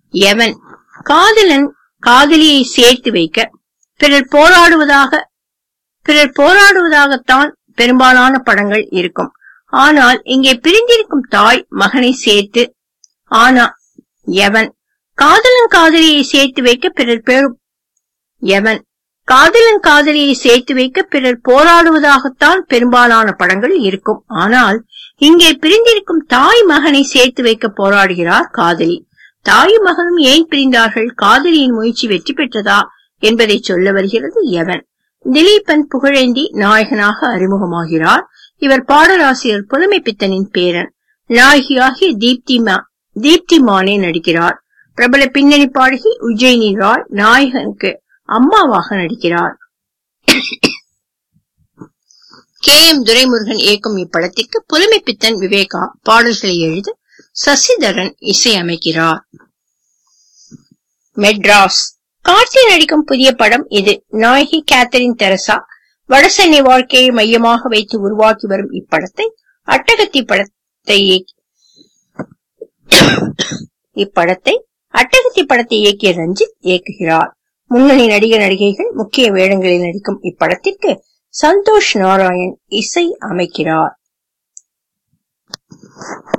எவன் காதலன் காதலியை சேர்த்து வைக்க பிறர் போராடுவதாக பிறர் போராடுவதாகத்தான் பெரும்பாலான படங்கள் இருக்கும் ஆனால் இங்கே பிரிந்திருக்கும் தாய் மகனை சேர்த்து ஆனா எவன் காதலன் காதலியை சேர்த்து வைக்க பிறர் பேரு எவன் காதலன் காதலியை சேர்த்து வைக்க பிறர் போராடுவதாகத்தான் பெரும்பாலான படங்கள் இருக்கும் ஆனால் இங்கே பிரிந்திருக்கும் தாய் மகனை சேர்த்து வைக்க போராடுகிறார் காதலி தாயும் மகனும் ஏன் பிரிந்தார்கள் காதலியின் முயற்சி வெற்றி பெற்றதா என்பதை சொல்ல வருகிறது எவன் திலீபன் புகழேந்தி நாயகனாக அறிமுகமாகிறார் இவர் பாடலாசிரியர் புலமை பித்தனின் பேரன் நாயகியாகிய தீப்தி மா தீப்தி மானே நடிக்கிறார் பிரபல பின்னணி பாடகி உஜ்ஜயினி ராய் நாயகனுக்கு அம்மாவாக நடிக்கிறார் கே எம் துரைமுருகன் இயக்கும் இப்படத்திற்கு புலமை பித்தன் விவேகா பாடல்களை எழுத சசிதரன் இசையமைக்கிறார் மெட்ராஸ் கார்த்தி நடிக்கும் புதிய படம் இது நாயகி கேத்தரின் தெரசா வடசென்னை வாழ்க்கையை மையமாக வைத்து உருவாக்கி வரும் இப்படத்தை அட்டகத்தி படத்தை இயக்கி- இப்படத்தை அட்டகத்தி படத்தை இயக்கிய ரஞ்சித் இயக்குகிறார் முன்னணி நடிகர் நடிகைகள் முக்கிய வேடங்களில் நடிக்கும் இப்படத்திற்கு சந்தோஷ் நாராயண் இசை அமைக்கிறார்